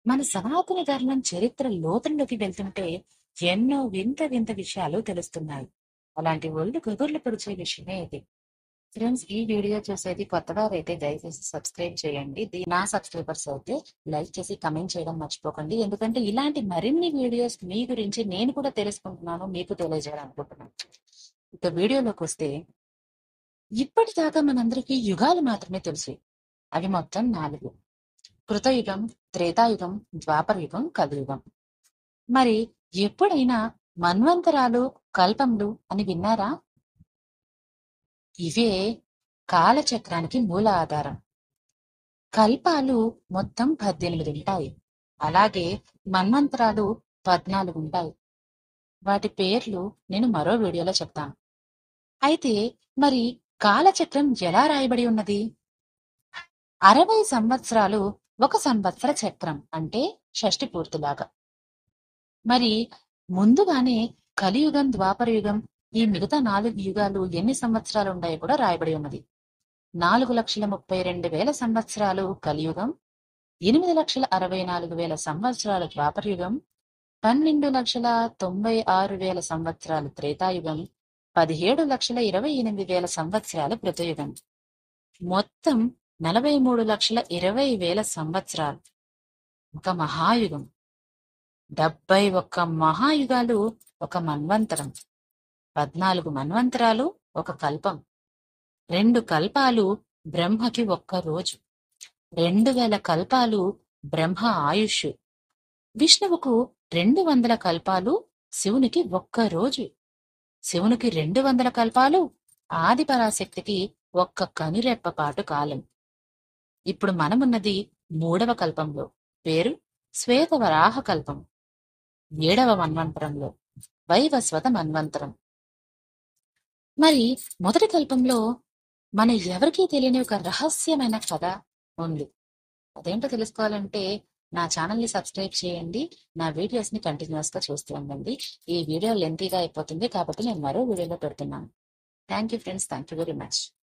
మన సనాతన ధర్మం చరిత్ర లోతుల్లోకి వెళ్తుంటే ఎన్నో వింత వింత విషయాలు తెలుస్తున్నాయి అలాంటి ఒళ్ళు గుబుర్లు పొడిచే విషయమే ఇది ఫ్రెండ్స్ ఈ వీడియో చూసేది కొత్తవారైతే దయచేసి సబ్స్క్రైబ్ చేయండి దీ- నా సబ్స్క్రైబర్స్ అయితే లైక్ చేసి కమెంట్ చేయడం మర్చిపోకండి ఎందుకంటే ఇలాంటి మరిన్ని వీడియోస్ మీ గురించి నేను కూడా తెలుసుకుంటున్నాను మీకు తెలియజేయాలనుకుంటున్నాను ఇక వీడియోలోకి వస్తే ఇప్పటిదాకా మనందరికీ యుగాలు మాత్రమే తెలుసు అవి మొత్తం నాలుగు కృతయుగం త్రేతాయుగం ద్వాపరయుగం కలియుగం మరి ఎప్పుడైనా మన్వంతరాలు కల్పములు అని విన్నారా ఇవే కాలచక్రానికి మూల ఆధారం కల్పాలు మొత్తం పద్దెనిమిది ఉంటాయి అలాగే మన్వంతరాలు పద్నాలుగు ఉంటాయి వాటి పేర్లు నేను మరో వీడియోలో చెప్తాను అయితే మరి కాలచక్రం ఎలా రాయబడి ఉన్నది అరవై సంవత్సరాలు ఒక సంవత్సర చక్రం అంటే షష్టి పూర్తిలాగా మరి ముందుగానే కలియుగం ద్వాపరయుగం ఈ మిగతా నాలుగు యుగాలు ఎన్ని సంవత్సరాలు ఉన్నాయో కూడా రాయబడి ఉన్నది నాలుగు లక్షల ముప్పై రెండు వేల సంవత్సరాలు కలియుగం ఎనిమిది లక్షల అరవై నాలుగు వేల సంవత్సరాలు ద్వాపరయుగం పన్నెండు లక్షల తొంభై ఆరు వేల సంవత్సరాలు త్రేతాయుగం పదిహేడు లక్షల ఇరవై ఎనిమిది వేల సంవత్సరాలు కృతయుగం మొత్తం నలభై మూడు లక్షల ఇరవై వేల సంవత్సరాలు ఒక మహాయుగం డెబ్బై ఒక్క మహాయుగాలు ఒక మన్వంతరం పద్నాలుగు మన్వంతరాలు ఒక కల్పం రెండు కల్పాలు బ్రహ్మకి ఒక్క రోజు రెండు వేల కల్పాలు బ్రహ్మ ఆయుష్ విష్ణువుకు రెండు వందల కల్పాలు శివునికి ఒక్క రోజు శివునికి రెండు వందల కల్పాలు ఆదిపరాశక్తికి ఒక్క కనురెప్ప పాటు కాలం ఇప్పుడు మనమున్నది మూడవ కల్పంలో పేరు శ్వేతవరాహ కల్పం ఏడవ మన్వంతరంలో వైవస్వత మన్వంతరం మరి మొదటి కల్పంలో మన ఎవరికీ తెలియని ఒక రహస్యమైన కథ ఉంది అదేంటో తెలుసుకోవాలంటే నా ఛానల్ ని సబ్స్క్రైబ్ చేయండి నా వీడియోస్ ని కంటిన్యూస్ గా చూస్తూ ఉండండి ఈ వీడియో లెంతీగా అయిపోతుంది కాబట్టి నేను మరో వీడియోలో పెడుతున్నాను thank you friends thank you very much